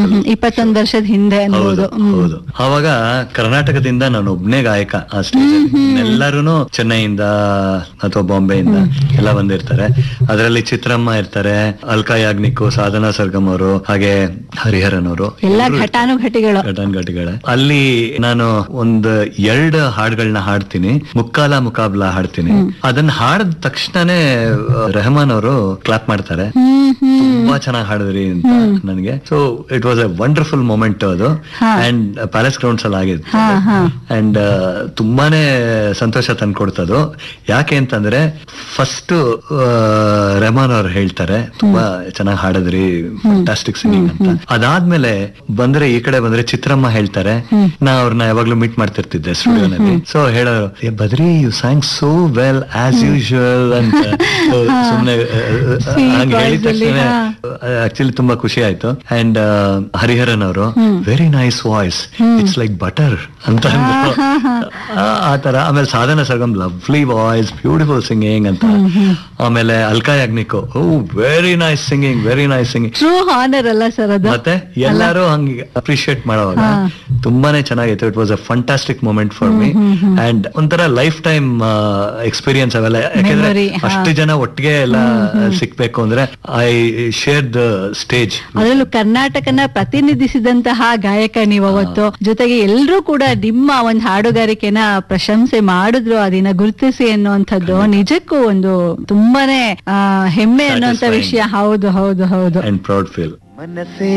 ಹ್ಮ್ ಇಪ್ಪತ್ತೊಂದು ವರ್ಷದ ಹಿಂದೆ ಹೌದು ಅನ್ಬೋದು ಹ್ಮ್. ಹೌದು ಅವಾಗ ಕರ್ನಾಟಕದಿಂದ ನಾನು ಒಬ್ನೇ ಗಾಯಕ ಆ ಸ್ಟೇಜ್ ಎಲ್ಲರೂ ಚೆನ್ನೈಯಿಂದ ಅಥವಾ ಬಾಂಬೆಯಿಂದ ಎಲ್ಲ ಬಂದಿರ್ತಾರೆ ಅದರಲ್ಲಿ ಚಿತ್ರಮ್ಮ ಇರ್ತಾರೆ ಅಲ್ಕಾ ಯಾಗ್ನಿಕ್ ಸಾಧನಾ ಸರ್ಗಮ್ ಅವರು ಹಾಗೆ ಹರಿಹರನ್ ಅವರು ಎಲ್ಲ ಘಟಾನುಘಟಿಗಳು ಘಟಾನ್ಘಟಿಗಳೇ ಅಲ್ಲಿ ನಾನು ಒಂದು ಎರಡು ಹಾಡುಗಳನ್ನ ಹಾಡ್ತೀನಿ ಮುಕ್ಕಾಲ ಮುಕಾಬ್ಲಾ ಹಾಡ್ತೀನಿ ಅದನ್ನ ಹಾಡಿದ ತಕ್ಷಣನೇ ಆ, ರೆಹಮಾನ್ ಅವರು ಕ್ಲಾಪ್ ಮಾಡ್ತಾರೆ ಹ್ಮ್ ಹ್ಮ್ ತುಂಬಾ ಚೆನ್ನಾಗಿ ಹಾಡಿದ್ರಿ ಅಂತ ನನಗೆ so it was a wonderful moment ಅದು ಹಾ. ಅಂಡ್ ಪ್ಯಾಲೇಸ್ ಗ್ರೌಂಡ್ಸ್ ಅಲ್ಲಿ ಆಗಿತ್ತು ಹಾ ಹಾ ಅಂಡ್ ತುಂಬಾನೇ ಸಂತೋಷ ತಂದ್ಕೊಡ್ತದು ಯಾಕೆ ಅಂತಂದ್ರೆ ಫಸ್ಟ್ ರೆಹಮಾನ್ ಅವ್ರು ಹೇಳ್ತಾರೆ ತುಂಬಾ ಚೆನ್ನಾಗಿ ಹಾಡಿದ್ರಿ ಫ್ಯಾಂಟಾಸ್ಟಿಕ್ ಸಿಂಗಿಂಗ್ ಅಂತ ಅದಾದ್ಮೇಲೆ ಬಂದ್ರೆ ಈ ಕಡೆ ಬಂದ್ರೆ ಚಿತ್ರಮ್ಮ ಹೇಳ್ತಾರೆ ನಾ ಅವ್ರನ್ನ ಯಾವಾಗ್ಲೂ ಮೀಟ್ ಮಾಡ್ತಿರ್ತಿದ್ದೆ ಸ್ಟುಡಿಯೋನಲ್ಲಿ ಸೊ ಹೇಳೋರು "ಏ, Badri you sang so well as usual ಅಂತ So, ಸುಮ್ನೆ ಆ, ಆ, Sweet ಹಂಗೆ ಹೇಳಿದ voice ಅಲ್ಲಿ, ತಕ್ಷಣ ಹಾ. ಆಕ್ಚುಲಿ ತುಂಬಾ ಖುಷಿ ಆಯ್ತು ಅಂಡ್ ಹರಿಹರನ್ ಅವರು very nice voice it's like butter ಅಂತ ಅಂದ್ರು. ಆ- ಆ ತರ ಆಮೇಲೆ Sadhana Sargam lovely voice beautiful singing ಅಂತ ಆಮೇಲೆ ಅಲ್ಕಾ ಯಾಗ್ನಿಕೋ oh very nice singing very nice singing true honour ಅಲ್ಲ ಸರ್ ಅದು ಮತ್ತೆ ಎಲ್ಲರೂ ಹಂಗೆ ಅಪ್ರಿಶಿಯೇಟ್ ಮಾಡೋವಾಗ ತುಂಬಾನೇ ಚೆನ್ನಾಗಿತ್ತು it was a fantastic moment for me and ಒಂಥರ ಲೈಫ್ ಟೈಮ್ ಎಕ್ಸ್ಪೀರಿಯನ್ಸ್ ಅವೆಲ್ಲ ಯಾಕಂದ್ರೆ Memory, ಹಾ. ಅಷ್ಟು ಜನ ಒಟ್ಟಿಗೆ ಎಲ್ಲ ಸಿಕ್ಬೇಕು ಅಂದ್ರೆ ಐ ಶೇರ್ ದ ಸ್ಟೇಜ್ ಅದರಲ್ಲೂ ಕರ್ನಾಟಕನ ಪ್ರತಿನಿಧಿಸಿದಂತಹ ಗಾಯಕ ನೀವು ಅವತ್ತು ಜೊತೆಗೆ ಎಲ್ಲರೂ ಕೂಡ ನಿಮ್ಮ ಒಂದು ಹಾಡುಗಾರಿಕೆನ ಪ್ರಶಂಸೆ ಮಾಡಿದ್ರು ಅದನ್ನ ಗುರುತಿಸಿ ಅನ್ನುವಂಥದ್ದು ನಿಜಕ್ಕೂ ಒಂದು ತುಂಬಾನೇ ಆ, ಹೆಮ್ಮೆ ಅನ್ನುವಂತ Satisfying. ವಿಷಯ ಹೌದು ಹೌದು ಹೌದು ಅಂಡ್ ಪ್ರೌಡ್ ಫೀಲ್ ಮನಸ್ಸೇ